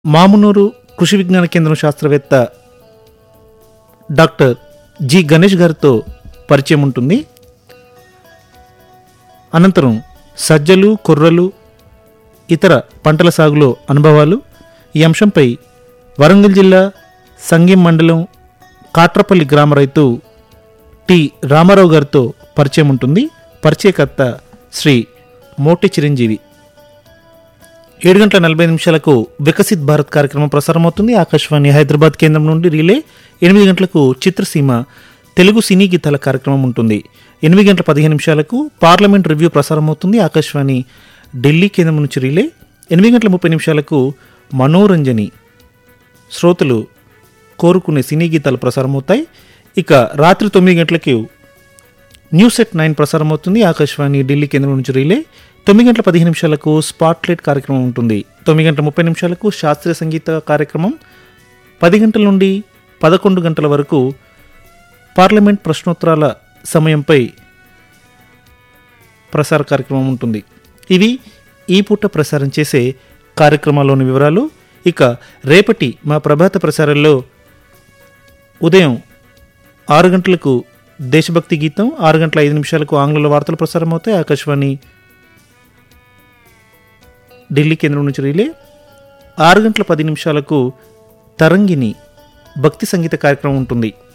మామునూరు కృషి విజ్ఞాన కేంద్రం శాస్త్రవేత్త డాక్టర్ జి గణేష్ గారితో పరిచయం ఉంటుంది అనంతరం సజ్జలు కొర్రలు ఇతర పంటల సాగులో అనుభవాలు ఈ అంశంపై వరంగల్ జిల్లా సంగెం మండలం కాట్రపల్లి గ్రామ రైతు టి రామారావు గారితో పరిచయం ఉంటుంది పరిచయకర్త శ్రీ మోటి చిరంజీవి ఏడు గంటల నలభై నిమిషాలకు వికసిత్ భారత్ కార్యక్రమం ప్రసారమవుతుంది ఆకాశవాణి హైదరాబాద్ కేంద్రం నుండి రిలే ఎనిమిది గంటలకు చిత్రసీమ తెలుగు సినీ గీతాల కార్యక్రమం ఉంటుంది ఎనిమిది గంటల పదిహేను నిమిషాలకు పార్లమెంట్ రివ్యూ ప్రసారమవుతుంది ఆకాశవాణి ఢిల్లీ కేంద్రం నుంచి రిలే ఎనిమిది గంటల ముప్పై నిమిషాలకు మనోరంజని శ్రోతలు కోరుకునే సినీ గీతాలు ప్రసారమవుతాయి ఇక రాత్రి తొమ్మిది గంటలకు న్యూస్ ఎట్ నైన్ ప్రసారం అవుతుంది ఆకాశవాణి ఢిల్లీ కేంద్రం నుంచి రిలే తొమ్మిది గంటల పదిహేను నిమిషాలకు స్పాట్లైట్ కార్యక్రమం ఉంటుంది తొమ్మిది గంటల ముప్పై నిమిషాలకు శాస్త్రీయ సంగీత కార్యక్రమం పది గంటల నుండి పదకొండు గంటల వరకు పార్లమెంట్ ప్రశ్నోత్తరాల సమయంపై ప్రసార కార్యక్రమం ఉంటుంది ఇవి ఈ పూట ప్రసారం చేసే కార్యక్రమాల్లోని వివరాలు ఇక రేపటి మా ప్రభాత ప్రసారంలో ఉదయం ఆరు గంటలకు దేశభక్తి గీతం ఆరు గంటల ఐదు నిమిషాలకు ఆంగ్లంలో వార్తలు ప్రసారం అవుతాయి ఆకాశవాణి ఢిల్లీ కేంద్రం నుంచి రిలే ఆరు గంటల పది నిమిషాలకు తరంగిణి భక్తి సంగీత కార్యక్రమం ఉంటుంది